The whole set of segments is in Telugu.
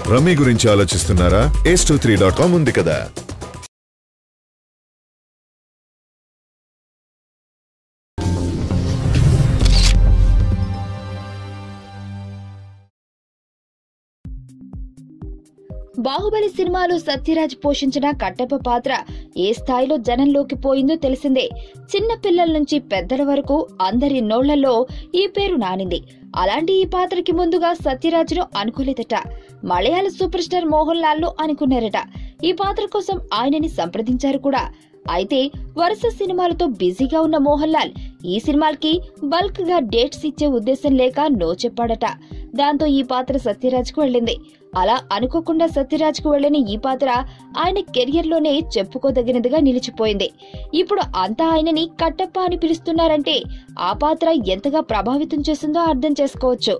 రమ్మీ గురించి ఆలోచిస్తున్నారా ace two three dot com ఉంది కదా బాహుబలి సినిమాలో సత్యరాజ్ పోషించిన కట్టప్ప పాత్ర ఏ స్థాయిలో జనంలోకి పోయిందో తెలిసిందే చిన్న పిల్లల నుంచి పెద్దల వరకు అందరి నోళ్లలో ఈ పేరు నానింది అలాంటి ఈ పాత్రకి ముందుగా సత్యరాజ్ను అనుకోలేదట మలయాళ సూపర్ స్టార్ మోహన్ లాల్ ను అనుకున్నారట ఈ పాత్ర కోసం ఆయనని సంప్రదించారు కూడా అయితే వరుస సినిమాలతో బిజీగా ఉన్న మోహన్ లాల్ ఈ సినిమాలకి బల్క్ గా డేట్స్ ఇచ్చే ఉద్దేశం లేక నో చెప్పాడట దాంతో ఈ పాత్ర సత్యరాజ్ కు వెళ్ళింది అలా అనుకోకుండా సత్యరాజ్ కు వెళ్లిన ఈ పాత్ర ఆయన కెరియర్ లోనే చెప్పుకోదగినదిగా నిలిచిపోయింది ఇప్పుడు అంతా ఆయనని కట్టప్ప అని పిలుస్తున్నారంటే ఆ పాత్ర ఎంతగా ప్రభావితం చేసిందో అర్థం చేసుకోవచ్చు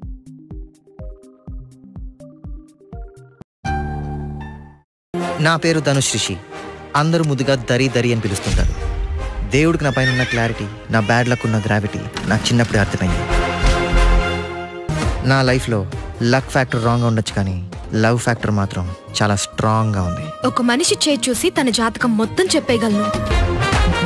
నా పేరు ధనుష్ రిషి అందరూ ముద్దుగా దరి దరి అని పిలుస్తుంటారు దేవుడికి నా పైన ఉన్న క్లారిటీ నా బ్యాడ్ లక్ ఉన్న గ్రావిటీ నాకు చిన్నప్పుడే అర్థమైంది నా లైఫ్లో లక్ ఫ్యాక్టర్ రాంగ్గా ఉండొచ్చు కానీ లవ్ ఫ్యాక్టర్ మాత్రం చాలా స్ట్రాంగ్గా ఉంది ఒక మనిషి చేయి చూసి తన జాతకం మొత్తం చెప్పేయగలను